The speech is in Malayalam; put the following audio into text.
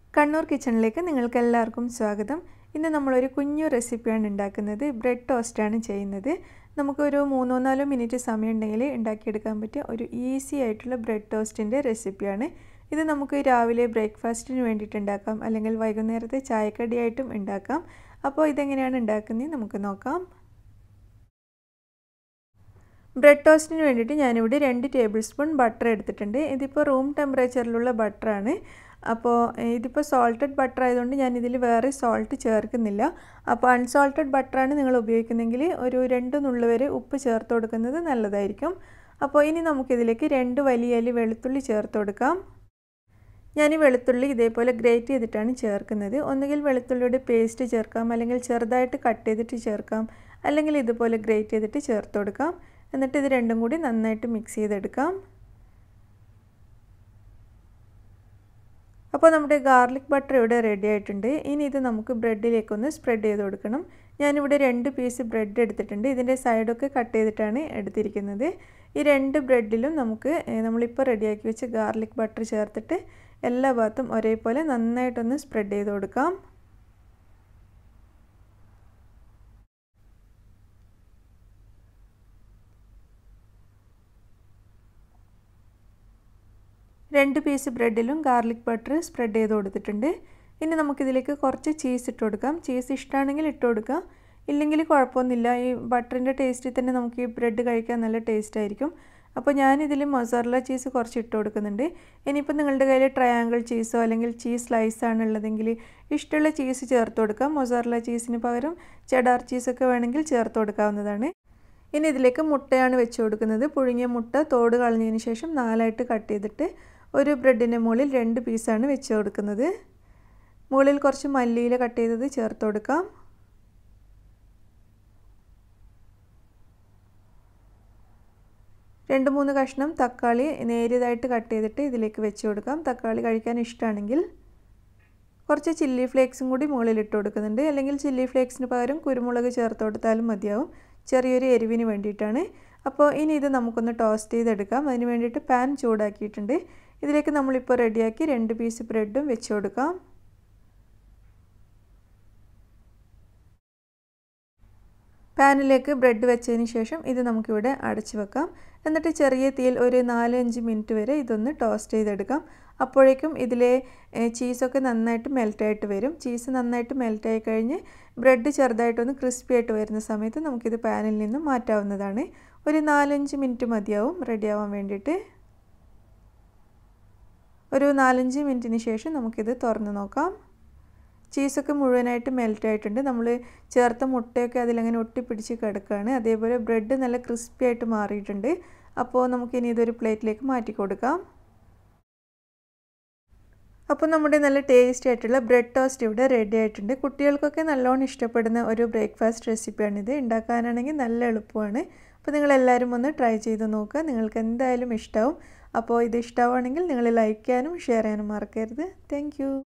കണ്ണൂർ കിച്ചണിലേക്ക് നിങ്ങൾക്ക് എല്ലാവർക്കും സ്വാഗതം ഇന്ന് നമ്മളൊരു കുഞ്ഞു റെസിപ്പിയാണ് ഉണ്ടാക്കുന്നത് ബ്രെഡ് ടോസ്റ്റാണ് ചെയ്യുന്നത് നമുക്കൊരു മൂന്നോ നാലോ മിനിറ്റ് സമയം ഉണ്ടെങ്കിൽ ഉണ്ടാക്കിയെടുക്കാൻ പറ്റിയ ഒരു ഈസി ആയിട്ടുള്ള ബ്രെഡ് ടോസ്റ്റിൻ്റെ റെസിപ്പിയാണ് ഇത് നമുക്ക് രാവിലെ ബ്രേക്ക്ഫാസ്റ്റിന് വേണ്ടിയിട്ട് ഉണ്ടാക്കാം അല്ലെങ്കിൽ വൈകുന്നേരത്തെ ചായക്കടിയായിട്ടും ഉണ്ടാക്കാം അപ്പോൾ ഇതെങ്ങനെയാണ് ഉണ്ടാക്കുന്നത് നമുക്ക് നോക്കാം ബ്രെഡ് ടോസ്റ്റിന് വേണ്ടിയിട്ട് ഞാനിവിടെ രണ്ട് ടേബിൾ സ്പൂൺ ബട്ടർ എടുത്തിട്ടുണ്ട് ഇതിപ്പോൾ റൂം ടെമ്പറേച്ചറിലുള്ള ബട്ടറാണ് അപ്പോൾ ഇതിപ്പോൾ സോൾട്ടഡ് ബട്ടർ ആയതുകൊണ്ട് ഞാൻ ഇതിൽ വേറെ സോൾട്ട് ചേർക്കുന്നില്ല അപ്പോൾ അൺസോൾട്ടഡ് ബട്ടറാണ് നിങ്ങൾ ഉപയോഗിക്കുന്നതെങ്കിൽ ഒരു രണ്ട് നുള്ളു വരെ ഉപ്പ് ചേർത്ത് കൊടുക്കുന്നത് നല്ലതായിരിക്കും അപ്പോൾ ഇനി നമുക്കിതിലേക്ക് രണ്ട് വലിയ അലി വെളുത്തുള്ളി ചേർത്ത് കൊടുക്കാം ഞാൻ ഈ വെളുത്തുള്ളി ഇതേപോലെ ഗ്രേറ്റ് ചെയ്തിട്ടാണ് ചേർക്കുന്നത് ഒന്നുകിൽ വെളുത്തുള്ളിയുടെ പേസ്റ്റ് ചേർക്കാം അല്ലെങ്കിൽ ചെറുതായിട്ട് കട്ട് ചെയ്തിട്ട് ചേർക്കാം അല്ലെങ്കിൽ ഇതുപോലെ ഗ്രേറ്റ് ചെയ്തിട്ട് ചേർത്ത് കൊടുക്കാം എന്നിട്ട് ഇത് രണ്ടും കൂടി നന്നായിട്ട് മിക്സ് ചെയ്തെടുക്കാം അപ്പോൾ നമ്മുടെ ഗാർലിക് ബട്ടർ ഇവിടെ റെഡി ആയിട്ടുണ്ട് ഇനി ഇത് നമുക്ക് ബ്രെഡിലേക്കൊന്ന് സ്പ്രെഡ് ചെയ്ത് കൊടുക്കണം ഞാനിവിടെ രണ്ട് പീസ് ബ്രെഡ് എടുത്തിട്ടുണ്ട് ഇതിൻ്റെ സൈഡൊക്കെ കട്ട് ചെയ്തിട്ടാണ് എടുത്തിരിക്കുന്നത് ഈ രണ്ട് ബ്രെഡിലും നമുക്ക് നമ്മളിപ്പോൾ റെഡിയാക്കി വെച്ച് ഗാർലിക് ബട്ടർ ചേർത്തിട്ട് എല്ലാ ഭാഗത്തും ഒരേപോലെ നന്നായിട്ടൊന്ന് സ്പ്രെഡ് ചെയ്ത് കൊടുക്കാം രണ്ട് പീസ് ബ്രെഡിലും ഗാർലിക് ബട്ടർ സ്പ്രെഡ് ചെയ്ത് കൊടുത്തിട്ടുണ്ട് ഇനി നമുക്കിതിലേക്ക് കുറച്ച് ചീസ് ഇട്ട് കൊടുക്കാം ചീസ് ഇഷ്ടമാണെങ്കിൽ ഇട്ട് കൊടുക്കാം ഇല്ലെങ്കിൽ കുഴപ്പമൊന്നുമില്ല ഈ ബട്ടറിൻ്റെ ടേസ്റ്റിൽ തന്നെ നമുക്ക് ഈ ബ്രെഡ് കഴിക്കാൻ നല്ല ടേസ്റ്റ് ആയിരിക്കും അപ്പോൾ ഞാനിതിൽ മൊസറല ചീസ് കുറച്ച് ഇട്ട് കൊടുക്കുന്നുണ്ട് ഇനിയിപ്പോൾ നിങ്ങളുടെ കയ്യിൽ ട്രയാങ്കിൾ ചീസോ അല്ലെങ്കിൽ ചീസ് സ്ലൈസ് ആണ് ഉള്ളതെങ്കിൽ ഇഷ്ടമുള്ള ചീസ് ചേർത്ത് കൊടുക്കാം മൊസറല ചീസിന് പകരം ചെഡാർ ചീസൊക്കെ വേണമെങ്കിൽ ചേർത്ത് കൊടുക്കാവുന്നതാണ് ഇനി ഇതിലേക്ക് മുട്ടയാണ് വെച്ച് കൊടുക്കുന്നത് പുഴുങ്ങിയ മുട്ട തോട് കളഞ്ഞതിന് ശേഷം നാലായിട്ട് കട്ട് ചെയ്തിട്ട് ഒരു ബ്രെഡിൻ്റെ മുകളിൽ രണ്ട് പീസാണ് വെച്ച് കൊടുക്കുന്നത് മുകളിൽ കുറച്ച് മല്ലിയില കട്ട് ചെയ്തത് ചേർത്ത് കൊടുക്കാം രണ്ട് മൂന്ന് കഷ്ണം തക്കാളി നേരിയതായിട്ട് കട്ട് ചെയ്തിട്ട് ഇതിലേക്ക് വെച്ച് കൊടുക്കാം തക്കാളി കഴിക്കാൻ ഇഷ്ടമാണെങ്കിൽ കുറച്ച് ചില്ലി ഫ്ലേക്സും കൂടി മുകളിൽ ഇട്ട് കൊടുക്കുന്നുണ്ട് അല്ലെങ്കിൽ ചില്ലി ഫ്ലേക്സിന് പകരം കുരുമുളക് ചേർത്ത് കൊടുത്താലും മതിയാവും ചെറിയൊരു എരിവിന് വേണ്ടിയിട്ടാണ് അപ്പോൾ ഇനി ഇത് നമുക്കൊന്ന് ടോസ്റ്റ് ചെയ്തെടുക്കാം അതിന് വേണ്ടിയിട്ട് പാൻ ചൂടാക്കിയിട്ടുണ്ട് ഇതിലേക്ക് നമ്മളിപ്പോൾ റെഡിയാക്കി രണ്ട് പീസ് ബ്രെഡും വെച്ച് കൊടുക്കാം പാനിലേക്ക് ബ്രെഡ് വെച്ചതിന് ശേഷം ഇത് നമുക്കിവിടെ അടച്ചു വെക്കാം എന്നിട്ട് ചെറിയ തീയിൽ ഒരു നാല് അഞ്ച് മിനിറ്റ് വരെ ഇതൊന്ന് ടോസ്റ്റ് ചെയ്തെടുക്കാം അപ്പോഴേക്കും ഇതിലെ ചീസൊക്കെ നന്നായിട്ട് മെൽറ്റായിട്ട് വരും ചീസ് നന്നായിട്ട് മെൽറ്റായി കഴിഞ്ഞ് ബ്രെഡ് ചെറുതായിട്ടൊന്ന് ക്രിസ്പി ആയിട്ട് വരുന്ന സമയത്ത് നമുക്കിത് പാനിൽ നിന്ന് മാറ്റാവുന്നതാണ് ഒരു നാലഞ്ച് മിനിറ്റ് മതിയാവും റെഡിയാവാൻ വേണ്ടിയിട്ട് ഒരു നാലഞ്ച് മിനിറ്റിന് ശേഷം നമുക്കിത് തുറന്ന് നോക്കാം ചീസൊക്കെ മുഴുവനായിട്ട് മെൽറ്റ് ആയിട്ടുണ്ട് നമ്മൾ ചേർത്ത മുട്ടയൊക്കെ അതിലങ്ങനെ ഒട്ടിപ്പിടിച്ച് കിടക്കുകയാണ് അതേപോലെ ബ്രെഡ് നല്ല ക്രിസ്പി ആയിട്ട് മാറിയിട്ടുണ്ട് അപ്പോൾ നമുക്കിനി ഇതൊരു പ്ലേറ്റിലേക്ക് മാറ്റി കൊടുക്കാം അപ്പോൾ നമ്മുടെ നല്ല ടേസ്റ്റി ആയിട്ടുള്ള ബ്രെഡ് ടോസ്റ്റ് ഇവിടെ റെഡി ആയിട്ടുണ്ട് കുട്ടികൾക്കൊക്കെ നല്ലോണം ഇഷ്ടപ്പെടുന്ന ഒരു ബ്രേക്ക്ഫാസ്റ്റ് റെസിപ്പിയാണിത് ഉണ്ടാക്കാനാണെങ്കിൽ നല്ല എളുപ്പമാണ് അപ്പോൾ നിങ്ങളെല്ലാവരും ഒന്ന് ട്രൈ ചെയ്ത് നോക്കുക നിങ്ങൾക്ക് എന്തായാലും ഇഷ്ടമാവും അപ്പോൾ ഇത് ഇഷ്ടമാവുകയാണെങ്കിൽ നിങ്ങൾ ലൈക്ക് ചെയ്യാനും ഷെയർ ചെയ്യാനും മറക്കരുത് താങ്ക്